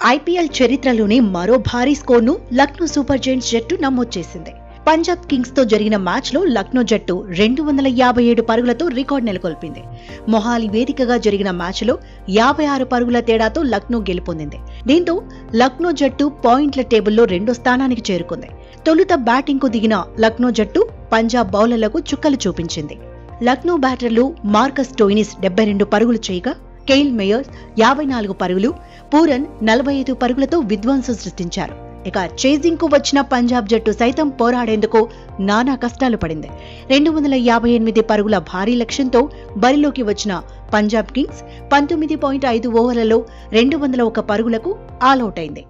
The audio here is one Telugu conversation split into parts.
ఐపీఎల్ చరిత్రలోనే మరో భారీ స్కోర్ను లక్నో సూపర్ జైంట్స్ జట్టు నమోదు చేసింది పంజాబ్ కింగ్స్ తో జరిగిన మ్యాచ్ లో లక్నో జట్టు రెండు వందల యాభై ఏడు పరుగులతో రికార్డు నెలకొల్పింది మొహాలి వేదికగా జరిగిన మ్యాచ్ లో యాభై ఆరు పరుగుల తేడాతో లక్నో గెలుపొందింది దీంతో లక్నో జట్టు పాయింట్ల టేబుల్లో రెండో స్థానానికి చేరుకుంది తొలుత బ్యాటింగ్ కు దిగిన లక్నో జట్టు పంజాబ్ బౌలర్లకు చుక్కలు చూపించింది లక్నో బ్యాటర్లు మార్కస్ టోయినిస్ డెబ్బై రెండు పరుగులు చేయగా కెయిల్ మేయర్స్ యాభై నాలుగు పరుగులు పూరన్ నలభై ఐదు పరుగులతో విధ్వంసం సృష్టించారు ఇక చేజింగ్ కు వచ్చిన పంజాబ్ జట్టు సైతం పోరాడేందుకు నానా కష్టాలు పడింది రెండు వందల యాభై ఎనిమిది పరుగుల భారీ లక్ష్యంతో బరిలోకి వచ్చిన పంజాబ్ కింగ్స్ పంతొమ్మిది పాయింట్ ఐదు ఓవర్లలో రెండు వందల ఒక పరుగులకు ఆల్అౌట్ అయింది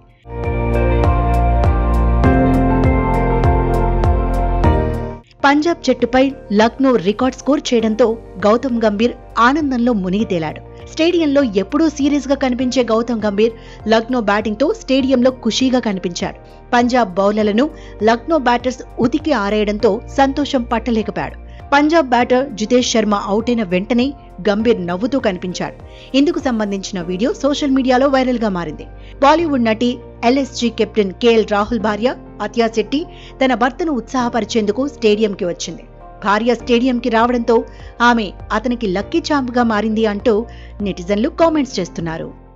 పంజాబ్ జట్టుపై లక్నో రికార్డ్ స్కోర్ చేయడంతో గౌతమ్ గంభీర్ ఆనందంలో మునిగి తేలాడు స్టేడియంలో ఎప్పుడూ సీరియస్ గా కనిపించే గౌతమ్ గంభీర్ లక్నో బ్యాటింగ్ తో స్టేడియంలో ఖుషీగా కనిపించాడు పంజాబ్ బౌలర్లను లక్నో బ్యాటర్స్ ఉతికి ఆరేయడంతో సంతోషం పట్టలేకపోయాడు పంజాబ్ బ్యాటర్ జితేష్ శర్మ అవుట్ అయిన వెంటనే గంభీర్ నవ్వుతూ కనిపించాడు ఇందుకు సంబంధించిన వీడియో సోషల్ మీడియాలో వైరల్ గా మారింది బాలీవుడ్ నటి ఎల్ఎస్జీ కెప్టెన్ కేఎల్ రాహుల్ భార్య అత్యా శెట్టి తన భర్తను ఉత్సాహపరిచేందుకు స్టేడియంకి వచ్చింది భార్య స్టేడియంకి రావడంతో ఆమె అతనికి లక్కీ ఛాంప్గా మారింది అంటూ నెటిజన్లు కామెంట్స్ చేస్తున్నారు